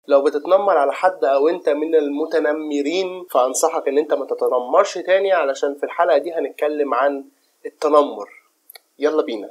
لو بتتنمر على حد او انت من المتنمرين فانصحك ان انت ما تتنمرش تاني علشان في الحلقه دي هنتكلم عن التنمر يلا بينا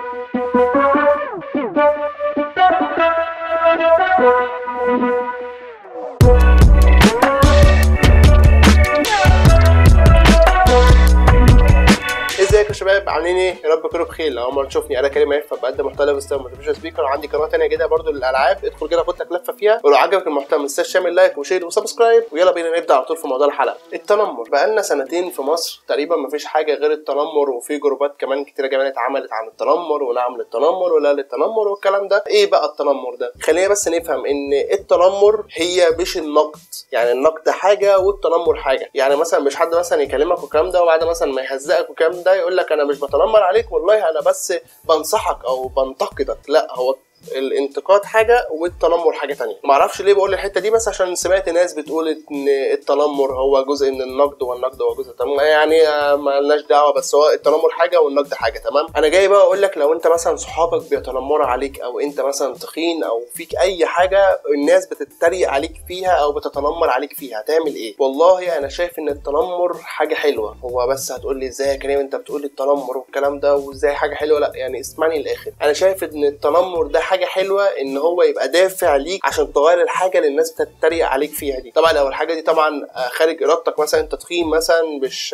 ازيكم يا شباب عاملين ايه؟ يا رب تكونوا بخير لو اول مره تشوفني انا كريم عفه بقدم محتوى لايف ستايل موتيفيشن سبيكر وعندي قناه ثانيه جديده برضو للالعاب ادخل كده خد لك لفه فيها ولو عجبك المحتوى ما تنساش تعمل لايك وشير وسبسكرايب ويلا بينا نبدا على طول في موضوع الحلقه التنمر بقالنا سنتين في مصر تقريبا ما فيش حاجه غير التنمر وفي جروبات كمان كتيره كمان اتعملت عن التنمر ونعم للتنمر ولا للتنمر والكلام ده ايه بقى التنمر ده خلينا بس نفهم ان التنمر هي مش النقد يعني النقد حاجه والتنمر حاجه يعني مثلا مش حد مثلا يكلمك والكلام ده وبعد مثلا ما يهزقك والكلام ده يقول لك انا مش بتنمر عليك والله انا بس بنصحك او بنتقدك لا هو الانتقاد حاجه والتنمر حاجه تانية معرفش ليه بقول الحته دي بس عشان سمعت ناس بتقول ان التنمر هو جزء من النقد والنقد هو جزء تمام يعني ما لناش دعوه بس هو التنمر حاجه والنقد حاجه تمام انا جاي بقى اقول لك لو انت مثلا صحابك بيتنمروا عليك او انت مثلا تخين او فيك اي حاجه الناس بتتريق عليك فيها او بتتنمر عليك فيها هتعمل ايه والله انا شايف ان التنمر حاجه حلوه هو بس هتقول لي ازاي يا كريم انت بتقول لي التنمر والكلام ده وازاي حاجه حلوه لا يعني اسمعني للاخر انا شايف ان التنمر ده حاجه حلوه ان هو يبقى دافع ليك عشان تغير الحاجه اللي الناس بتتريق عليك فيها دي طبعا لو الحاجه دي طبعا خارج ارادتك مثلا انت تخين مثلا مش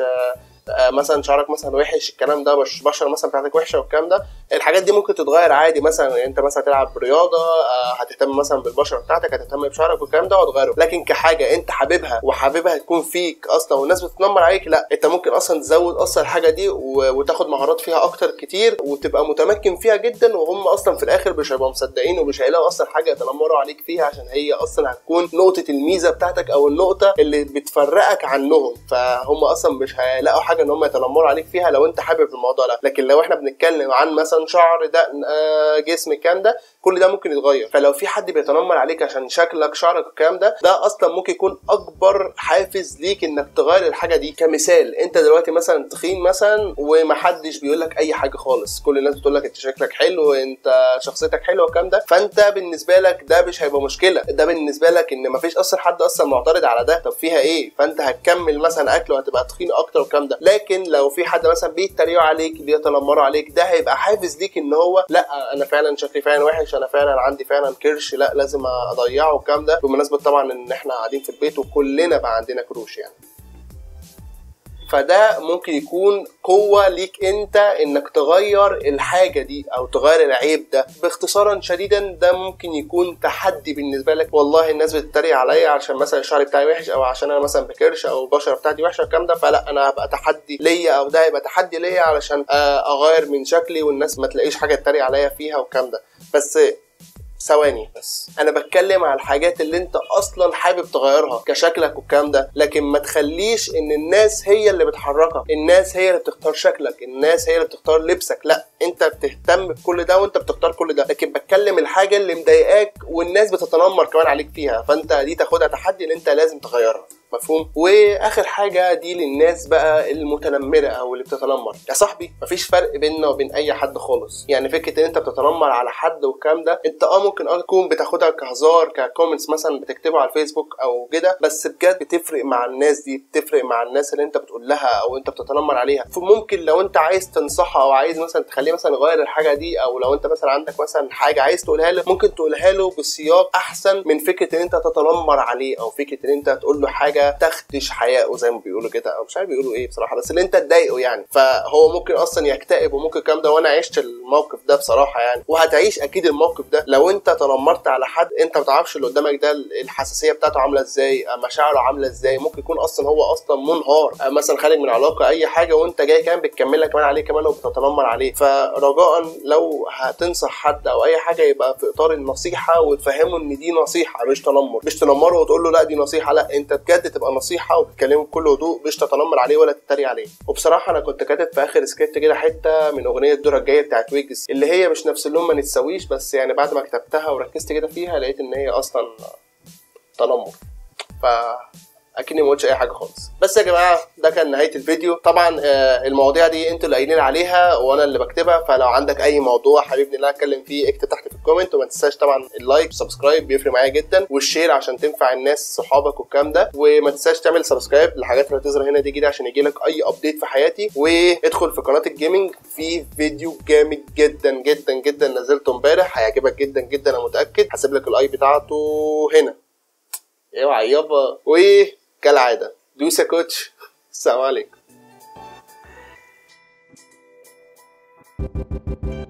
مثلا شعرك مثلا وحش الكلام ده مش بشره مثلا بتاعتك وحشه والكلام ده الحاجات دي ممكن تتغير عادي مثلا يعني انت مثلا تلعب رياضه هتهتم مثلا بالبشره بتاعتك هتهتم بشعرك والكلام ده وتغيره لكن كحاجه انت حاببها وحاببها تكون فيك اصلا والناس بتتنمر عليك لا انت ممكن اصلا تزود اصلا الحاجه دي وتاخد مهارات فيها اكتر كتير وتبقى متمكن فيها جدا وهم اصلا في الاخر مش هيبقوا مصدقين ومش هيلاقوا اصلا حاجه يتنمروا عليك فيها عشان هي اصلا هتكون نقطه الميزه بتاعتك او النقطه اللي بتفرقك عنهم فهم اصلا مش هيلاقوا حاجه ان هم يتنمروا عليك فيها لو انت حابب الموضوع ده لكن لو احنا بنتكلم عن مثلا شعر دقن آه جسم الكلام ده كل ده ممكن يتغير فلو في حد بيتنمر عليك عشان شكلك شعرك الكلام ده ده اصلا ممكن يكون اكبر حافز ليك انك تغير الحاجه دي كمثال انت دلوقتي مثلا تخين مثلا ومحدش بيقول لك اي حاجه خالص كل الناس بتقول لك انت شكلك حلو انت شخصيتك حلوه والكلام ده فانت بالنسبه لك ده مش هيبقى مشكله ده بالنسبه لك ان مفيش اصلا حد اصلا معترض على ده طب فيها ايه فانت هتكمل مثلا اكل وهتبقى تخين اكتر والكلام ده لكن لو في حد مثلا بيتريقوا عليك بيتنمروا عليك ده هيبقى حافز ليك ان هو لا انا فعلا شكلي فعلا وحش انا فعلا عندي فعلا كرش لا لازم اضيعه والكلام ده بمناسبه طبعا ان احنا قاعدين في البيت وكلنا بقى عندنا كروش يعني فده ممكن يكون قوة ليك انت انك تغير الحاجة دي او تغير العيب ده باختصارا شديدا ده ممكن يكون تحدي بالنسبة لك والله الناس بتتريق عليا عشان مثلا الشعر بتاعي وحش او عشان انا مثلا بكرش او البشرة بتاعتي وحشة الكلام ده فلا انا هبقى تحدي ليا او ده هيبقى تحدي ليا علشان اغير من شكلي والناس ما تلاقيش حاجة تتريق عليا فيها والكلام ده بس ثواني بس انا بتكلم على الحاجات اللي انت اصلا حابب تغيرها كشكلك والكلام ده لكن ما تخليش ان الناس هي اللي بتحركك الناس هي اللي بتختار شكلك الناس هي اللي بتختار لبسك لا انت بتهتم بكل ده وانت بتختار كل ده لكن بتكلم الحاجه اللي مضايقاك والناس بتتنمر كمان عليك فيها فانت دي تاخدها تحدي اللي انت لازم تغيرها مفهوم واخر حاجه دي للناس بقى المتنمره او اللي بتتنمر يا صاحبي مفيش فرق بيننا وبين اي حد خالص يعني فكره ان انت بتتنمر على حد والكلام ده انت اه ممكن اه تكون بتاخدها كهزار ككومنتس مثلا بتكتبه على الفيسبوك او كده بس بجد بتفرق مع الناس دي بتفرق مع الناس اللي انت بتقول لها او انت بتتنمر عليها فممكن لو انت عايز تنصحها او عايز مثلا تخليه مثلا يغير الحاجه دي او لو انت مثلا عندك مثلا حاجه عايز تقولها له ممكن تقولها له بسياق احسن من فكره ان انت تتنمر عليه او فكره ان انت تقول له حاجه تخدش حياءه زي ما بيقولوا كده او مش عارف بيقولوا ايه بصراحه بس اللي انت تضايقه يعني فهو ممكن اصلا يكتئب وممكن الكلام ده وانا عشت الموقف ده بصراحه يعني وهتعيش اكيد الموقف ده لو انت تنمرت على حد انت ما تعرفش اللي قدامك ده الحساسيه بتاعته عامله ازاي مشاعره عامله ازاي ممكن يكون اصلا هو اصلا منهار مثلا خارج من علاقه اي حاجه وانت جاي كمان بتكملها كمان عليه كمان وبتتنمر عليه فرجاء لو هتنصح حد او اي حاجه يبقى في اطار النصيحه وتفهمه ان دي نصيحه مش تنمر مش تنمره وتقول له لا دي نصيحه لا انت بجد تبقى نصيحه وبتكلمه بكل هدوء مش تتنمر عليه ولا تتريق عليه وبصراحه انا كنت كاتب في اخر سكريبت كده حته من اغنيه الدوره الجايه بتاعت ويجز اللي هي مش نفس اللون ما نتسويش بس يعني بعد ما كتبتها وركزت كده فيها لقيت ان هي اصلا تنمر ف اكني ما قلتش اي حاجه خالص بس يا جماعه ده كان نهايه الفيديو طبعا آه، المواضيع دي انتوا اللي قايلين عليها وانا اللي بكتبها فلو عندك اي موضوع حاببني ان انا اتكلم فيه اكتب تحت في الكومنت وما تنساش طبعا اللايك والسبسكرايب بيفرق معايا جدا والشير عشان تنفع الناس صحابك والكلام ده وما تنساش تعمل سبسكرايب للحاجات اللي هتظهر هنا دي جديده عشان يجيلك اي ابديت في حياتي وادخل في قناه الجيمنج في فيديو جامد جدا جدا جدا نزلته امبارح هيعجبك جدا جدا انا متاكد هسيب لك الاي بتاعته هنا اوعى يابا وكالعاده دوس يا كوتش السلام عليكم